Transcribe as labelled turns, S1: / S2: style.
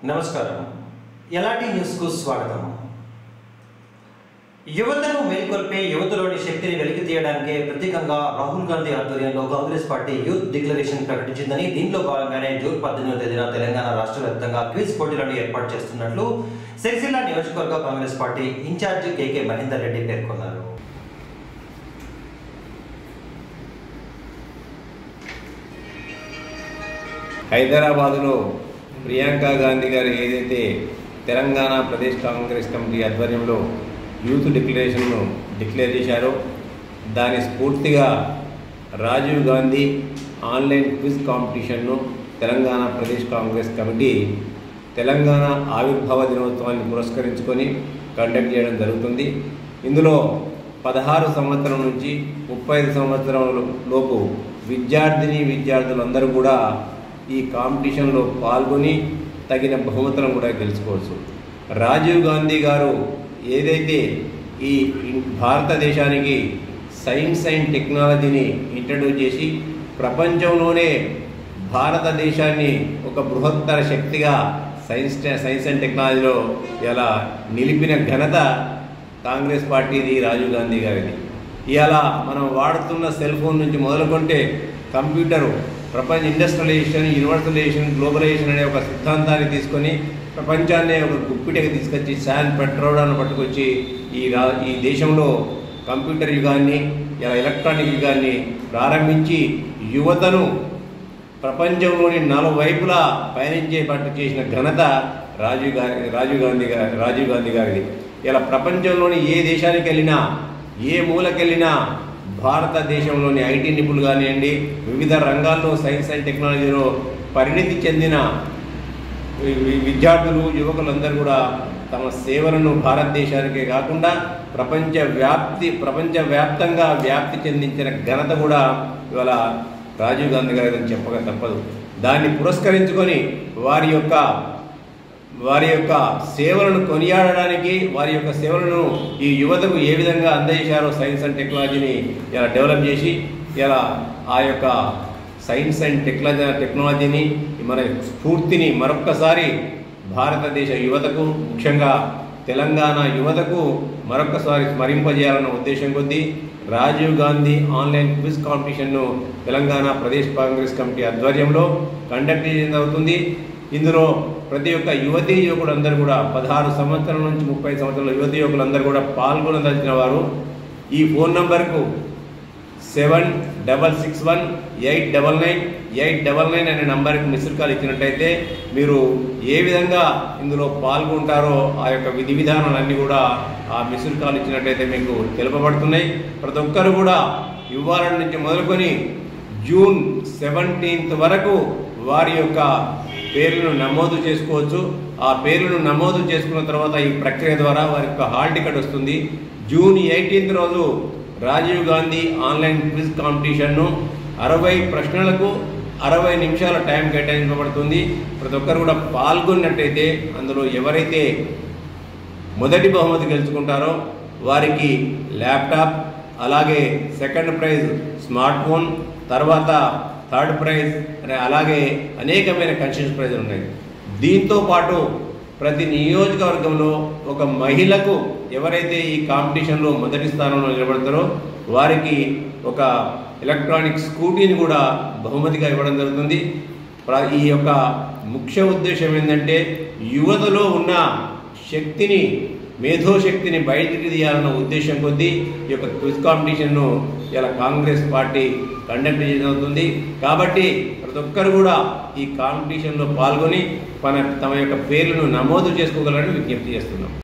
S1: నమస్కారం ఎలాంటి న్యూస్కు స్వాగతం యువతను మేల్కొల్పే యువతలోని శక్తిని వెలికి తీయడానికే ప్రత్యేకంగా రాహుల్ గాంధీ ఆధ్వర్యంలో కాంగ్రెస్ పార్టీ యూత్ డిక్లరేషన్ ప్రకటించిందని దీనిలో భాగంగానే జూన్ పద్దెనిమిదవ తేదీన తెలంగాణ రాష్ట్ర వ్యాప్తంగా క్విజ్ పోటీలను ఏర్పాటు చేస్తున్నట్లు సిరిసిల్ల నియోజకవర్గ Congress party incharge KK Mahender Reddy పేర్కొన్నారు
S2: హైదరాబాదులో ప్రియాంక గాంధీ గారు ఏదైతే తెలంగాణ ప్రదేశ్ కాంగ్రెస్ కమిటీ ఆధ్వర్యంలో యూత్ డిక్లరేషన్ను డిక్లేర్ చేశారో దాని స్ఫూర్తిగా రాజీవ్ గాంధీ ఆన్లైన్ క్విజ్ కాంపిటీషన్ను తెలంగాణ ప్రదేశ్ కాంగ్రెస్ కమిటీ తెలంగాణ ఆవిర్భావ దినోత్సవాన్ని పురస్కరించుకొని కండక్ట్ చేయడం జరుగుతుంది ఇందులో పదహారు సంవత్సరం నుంచి ముప్పై ఐదు సంవత్సరాల లోపు విద్యార్థిని విద్యార్థులందరూ కూడా ఈ కాంపిటీషన్లో పాల్గొని తగిన బహుమతులను కూడా గెలుచుకోవచ్చు రాజీవ్ గాంధీ గారు ఏదైతే ఈ ఇన్- భారతదేశానికి సైన్స్ అండ్ టెక్నాలజీని ఇంట్రడ్యూస్ చేసి ప్రపంచంలోనే భారతదేశాన్ని ఒక బృహత్తర శక్తిగా సైన్స్ సైన్స్ అండ్ టెక్నాలజీలో ఇలా నిలిపిన ఘనత కాంగ్రెస్ పార్టీది రాజీవ్ గాంధీ గారిది ఇవాళ మనం వాడుతున్న సెల్ ఫోన్ నుంచి మొదలుకొంటే కంప్యూటరు ప్రపంచ ఇండస్ట్రియలైజేషన్ యూనివర్సలైజేషన్ గ్లోబలైజేషన్ అనే ఒక సిద్ధాంతాన్ని తీసుకొని ప్రపంచాన్ని ఒక గుప్పిటకి తీసుకొచ్చి శాన్ పెట్రోడాను పట్టుకొచ్చి ఈ రా ఈ దేశంలో కంప్యూటర్ యుగాన్ని ఇలా ఎలక్ట్రానిక్ యుగాన్ని ప్రారంభించి యువతను ప్రపంచంలోని నలువైపులా పయనించే పట్టు చేసిన ఘనత రాజీవ్ గాంధీ రాజీవ్ గాంధీ గారి రాజీవ్ గాంధీ గారిది ఇలా ప్రపంచంలోని ఏ దేశానికి వెళ్ళినా ఏ మూలకెళ్ళినా భారతదేశంలోని ఐటీ నిపుణులు కానివ్వండి వివిధ రంగాల్లో సైన్స్ అండ్ టెక్నాలజీలో పరిణితి చెందిన వి- వి- విద్యార్థులు యువకులందరూ కూడా తమ సేవలను భారతదేశానికే కాకుండా ప్రపంచ వ్యాప్తి ప్రపంచ వ్యాప్తంగా వ్యాప్తి చెందించిన ఘనత కూడా ఇవాళ రాజీవ్ గాంధీ గారి అని చెప్పక తప్పదు దాన్ని పురస్కరించుకొని వారి యొక్క వారి యొక్క సేవలను కొనియాడడానికి వారి యొక్క సేవలను ఈ యువతకు ఏ విధంగా అందజేశారో సైన్స్ అండ్ టెక్నాలజీని ఇలా డెవలప్ చేసి ఇలా ఆ యొక్క సైన్స్ అండ్ టెక్నాలజీ టెక్నాలజీని మన స్ఫూర్తిని మరొక్కసారి భారతదేశ యువతకు ముఖ్యంగా తెలంగాణ యువతకు మరొక్కసారి స్మరింపజేయాలన్న ఉద్దేశం కొద్దీ రాజీవ్ గాంధీ ఆన్లైన్ క్విజ్ కాంపిటీషన్ను తెలంగాణ ప్రదేశ్ కాంగ్రెస్ కమిటీ ఆధ్వర్యంలో కండక్ట్ చేయడం అవుతుంది ఇందులో ప్రతి ఒక్క యువతీ యువకుడు అందరూ కూడా పదహారు సంవత్సరాల నుంచి ముప్పై సంవత్సరాల యువతీ యువకులందరూ కూడా పాల్గొనదలిచిన వారు ఈ ఫోన్ నంబర్కు seven double six one eight double nine eight double nine అనే నంబర్కి మిస్డ్ కాల్ ఇచ్చినట్టయితే మీరు ఏ విధంగా ఇందులో పాల్గొంటారో ఆ యొక్క విధి విధానాలన్నీ కూడా ఆ మిస్డ్ కాల్ ఇచ్చినట్టయితే మీకు తెలుపబడుతున్నాయి ప్రతి ఒక్కరు కూడా ఇవాళ నుంచి మొదలుకొని జూన్ సెవెంటీన్త్ వరకు వారి యొక్క పేర్లను నమోదు చేసుకోవచ్చు ఆ పేర్లను నమోదు చేసుకున్న తర్వాత ఈ ప్రక్రియ ద్వారా వారి యొక్క హాల్ టికెట్ వస్తుంది జూన్ ఎయిటీన్త్ రోజు రాజీవ్ గాంధీ ఆన్లైన్ క్విజ్ కాంపిటీషన్ను అరవై ప్రశ్నలకు అరవై నిమిషాల టైం కేటాయించబడుతుంది ప్రతి ఒక్కరు కూడా పాల్గొన్నట్టయితే అందులో ఎవరైతే మొదటి బహుమతి గెలుచుకుంటారో వారికి ల్యాప్టాప్ అలాగే సెకండ్ ప్రైజ్ స్మార్ట్ ఫోన్ తర్వాత థర్డ్ ప్రైజ్ అనే అలాగే అనేకమైన కన్సెషన్ ప్రైజ్లు ఉన్నాయి దీంతో పాటు ప్రతి నియోజకవర్గంలో ఒక మహిళకు ఎవరైతే ఈ కాంపిటీషన్లో మొదటి స్థానంలో నిలబడతారో వారికి ఒక ఎలక్ట్రానిక్ స్కూటీని కూడా బహుమతిగా ఇవ్వడం జరుగుతుంది ప్ర- ఈ యొక్క ముఖ్య ఉద్దేశం ఏంటంటే యువతలో ఉన్న శక్తిని మేధోశక్తిని బయటికి తీయాలన్న ఉద్దేశం కొద్దీ ఈ యొక్క క్విజ్ కాంపిటీషన్ను ఇలా కాంగ్రెస్ పార్టీ కండక్ట్ చేయబోతుంది కాబట్టి ప్రతి ఒక్కరు కూడా ఈ కాంపిటీషన్లో పాల్గొని మన తమ యొక్క పేర్లను నమోదు చేసుకోగలరని విజ్ఞప్తి చేస్తున్నాం